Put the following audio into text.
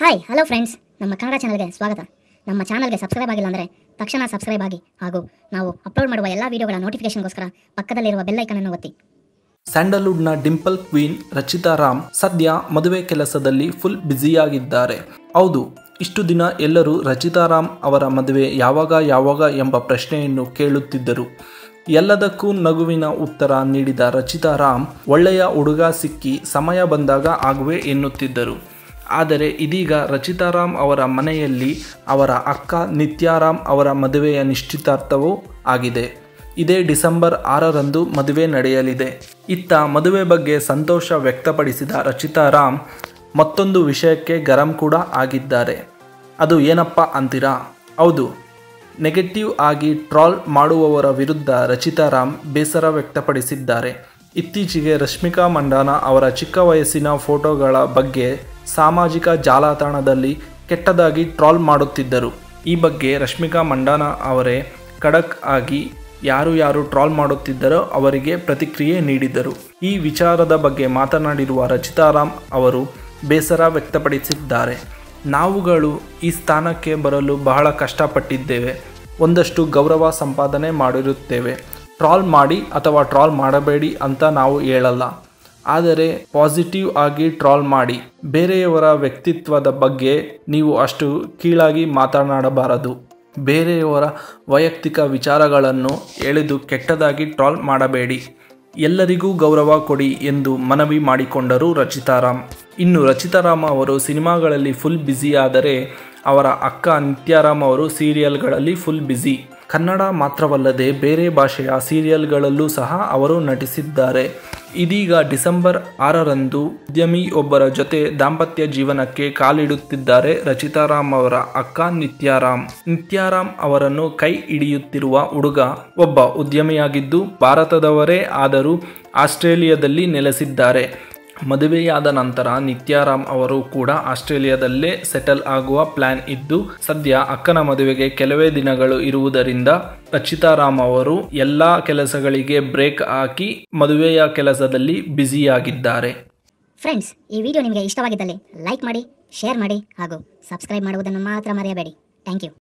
hi hello friends ನಮ್ಮ ಕನ್ನಡ ಚಾನಲ್ಗೆ ಸ್ವಾಗತ ನಮ್ಮ ಚಾನಲ್ಗೆ ಸಬ್ಸ್ಕ್ರೈಬ್ ಆಗಿಲ್ಲ ಅಂದರೆ ತಕ್ಷಣ ಸಬ್ಸ್ಕ್ರೈಬ್ ಆಗಿ ಹಾಗೂ ನಾವು ಅಪ್ಲೋಡ್ ಮಾಡುವ ಎಲ್ಲ ವೀಡಿಯೋಗಳ ನೋಟಿಫಿಕೇಶನ್ಗೋಸ್ಕರ ಪಕ್ಕದಲ್ಲಿರುವ ಬೆಲ್ ಐಕನ್ ಅನ್ನು ಒತ್ತಿ ಸ್ಯಾಂಡಲ್ವುಡ್ನ ಡಿಂಪಲ್ ಕ್ವೀನ್ ರಚಿತಾ ರಾಮ್ ಸದ್ಯ ಮದುವೆ ಕೆಲಸದಲ್ಲಿ ಫುಲ್ ಬ್ಯುಸಿಯಾಗಿದ್ದಾರೆ ಹೌದು ಇಷ್ಟು ದಿನ ಎಲ್ಲರೂ ರಚಿತಾ ರಾಮ್ ಅವರ ಮದುವೆ ಯಾವಾಗ ಯಾವಾಗ ಎಂಬ ಪ್ರಶ್ನೆಯನ್ನು ಕೇಳುತ್ತಿದ್ದರು ಎಲ್ಲದಕ್ಕೂ ನಗುವಿನ ಉತ್ತರ ನೀಡಿದ ರಚಿತಾ ರಾಮ್ ಒಳ್ಳೆಯ ಹುಡುಗ ಸಿಕ್ಕಿ ಸಮಯ ಬಂದಾಗ ಆಗುವೆ ಎನ್ನುತ್ತಿದ್ದರು ಆದರೆ ಇದೀಗ ರಚಿತಾರಾಮ್ ಅವರ ಮನೆಯಲ್ಲಿ ಅವರ ಅಕ್ಕ ನಿತ್ಯಾರಾಮ್ ಅವರ ಮದುವೆಯ ನಿಶ್ಚಿತಾರ್ಥವೂ ಆಗಿದೆ ಇದೇ ಡಿಸೆಂಬರ್ ಆರರಂದು ಮದುವೆ ನಡೆಯಲಿದೆ ಇತ್ತ ಮದುವೆ ಬಗ್ಗೆ ಸಂತೋಷ ವ್ಯಕ್ತಪಡಿಸಿದ ರಚಿತಾರಾಮ್ ಮತ್ತೊಂದು ವಿಷಯಕ್ಕೆ ಗರಂ ಕೂಡ ಆಗಿದ್ದಾರೆ ಅದು ಏನಪ್ಪ ಅಂತೀರಾ ಹೌದು ನೆಗೆಟಿವ್ ಆಗಿ ಟ್ರಾಲ್ ಮಾಡುವವರ ವಿರುದ್ಧ ರಚಿತಾರಾಮ್ ಬೇಸರ ವ್ಯಕ್ತಪಡಿಸಿದ್ದಾರೆ ಇತ್ತೀಚೆಗೆ ರಶ್ಮಿಕಾ ಮಂಡಾನ ಅವರ ಚಿಕ್ಕ ವಯಸ್ಸಿನ ಫೋಟೋಗಳ ಬಗ್ಗೆ ಸಾಮಾಜಿಕ ಜಾಲತಾಣದಲ್ಲಿ ಕೆಟ್ಟದಾಗಿ ಟ್ರಾಲ್ ಮಾಡುತ್ತಿದ್ದರು ಈ ಬಗ್ಗೆ ರಶ್ಮಿಕಾ ಮಂಡಾನ ಅವರೇ ಖಡಕ್ ಆಗಿ ಯಾರು ಯಾರು ಟ್ರಾಲ್ ಮಾಡುತ್ತಿದ್ದರೋ ಅವರಿಗೆ ಪ್ರತಿಕ್ರಿಯೆ ನೀಡಿದರು ಈ ವಿಚಾರದ ಬಗ್ಗೆ ಮಾತನಾಡಿರುವ ರಚಿತಾರಾಮ್ ಅವರು ಬೇಸರ ವ್ಯಕ್ತಪಡಿಸಿದ್ದಾರೆ ನಾವುಗಳು ಈ ಸ್ಥಾನಕ್ಕೆ ಬರಲು ಬಹಳ ಕಷ್ಟಪಟ್ಟಿದ್ದೇವೆ ಒಂದಷ್ಟು ಗೌರವ ಸಂಪಾದನೆ ಮಾಡಿರುತ್ತೇವೆ ಟ್ರಾಲ್ ಮಾಡಿ ಅಥವಾ ಟ್ರಾಲ್ ಮಾಡಬೇಡಿ ಅಂತ ನಾವು ಹೇಳಲ್ಲ ಆದರೆ ಪಾಸಿಟಿವ್ ಆಗಿ ಟ್ರಾಲ್ ಮಾಡಿ ಬೇರೆಯವರ ವ್ಯಕ್ತಿತ್ವದ ಬಗ್ಗೆ ನೀವು ಅಷ್ಟು ಕೀಳಾಗಿ ಮಾತನಾಡಬಾರದು ಬೇರೆಯವರ ವೈಯಕ್ತಿಕ ವಿಚಾರಗಳನ್ನು ಎಳೆದು ಕೆಟ್ಟದಾಗಿ ಟ್ರಾಲ್ ಮಾಡಬೇಡಿ ಎಲ್ಲರಿಗೂ ಗೌರವ ಕೊಡಿ ಎಂದು ಮನವಿ ಮಾಡಿಕೊಂಡರು ರಚಿತಾರಾಮ್ ಇನ್ನು ರಚಿತಾರಾಮ್ ಅವರು ಸಿನಿಮಾಗಳಲ್ಲಿ ಫುಲ್ ಬ್ಯುಸಿಯಾದರೆ ಅವರ ಅಕ್ಕ ನಿತ್ಯಾರಾಮ್ ಅವರು ಸೀರಿಯಲ್ಗಳಲ್ಲಿ ಫುಲ್ ಬ್ಯುಸಿ ಕನ್ನಡ ಮಾತ್ರವಲ್ಲದೆ ಬೇರೆ ಭಾಷೆಯ ಸೀರಿಯಲ್ಗಳಲ್ಲೂ ಸಹ ಅವರು ನಟಿಸಿದ್ದಾರೆ ಇದೀಗ ಡಿಸೆಂಬರ್ ಆರರಂದು ಉದ್ಯಮಿಯೊಬ್ಬರ ಜೊತೆ ದಾಂಪತ್ಯ ಜೀವನಕ್ಕೆ ಕಾಲಿಡುತ್ತಿದ್ದಾರೆ ರಚಿತಾರಾಮ್ ಅವರ ಅಕ್ಕ ನಿತ್ಯಾರಾಮ್ ನಿತ್ಯಾರಾಮ್ ಅವರನ್ನು ಕೈ ಹಿಡಿಯುತ್ತಿರುವ ಹುಡುಗ ಒಬ್ಬ ಉದ್ಯಮಿಯಾಗಿದ್ದು ಭಾರತದವರೇ ಆದರೂ ಆಸ್ಟ್ರೇಲಿಯಾದಲ್ಲಿ ನೆಲೆಸಿದ್ದಾರೆ ಮದುವೆಯಾದ ನಂತರ ನಿತ್ಯಾರಾಮ್ ಅವರು ಕೂಡ ಆಸ್ಟ್ರೇಲಿಯಾದಲ್ಲೇ ಸೆಟಲ್ ಆಗುವ ಪ್ಲಾನ್ ಇದ್ದು ಸದ್ಯ ಅಕ್ಕನ ಮದುವೆಗೆ ಕೆಲವೇ ದಿನಗಳು ಇರುವುದರಿಂದ ರಚಿತಾರಾಮ್ ಅವರು ಎಲ್ಲ ಕೆಲಸಗಳಿಗೆ ಬ್ರೇಕ್ ಹಾಕಿ ಮದುವೆಯ ಕೆಲಸದಲ್ಲಿ ಬ್ಯುಸಿಯಾಗಿದ್ದಾರೆ ಫ್ರೆಂಡ್ಸ್ ಈ ವಿಡಿಯೋ ನಿಮಗೆ ಇಷ್ಟವಾಗಿದ್ದಲ್ಲಿ ಲೈಕ್ ಮಾಡಿ ಶೇರ್ ಮಾಡಿ ಹಾಗೂ ಸಬ್ಸ್ಕ್ರೈಬ್ ಮಾಡುವುದನ್ನು ಮಾತ್ರ ಮರೆಯಬೇಡಿ ಥ್ಯಾಂಕ್ ಯು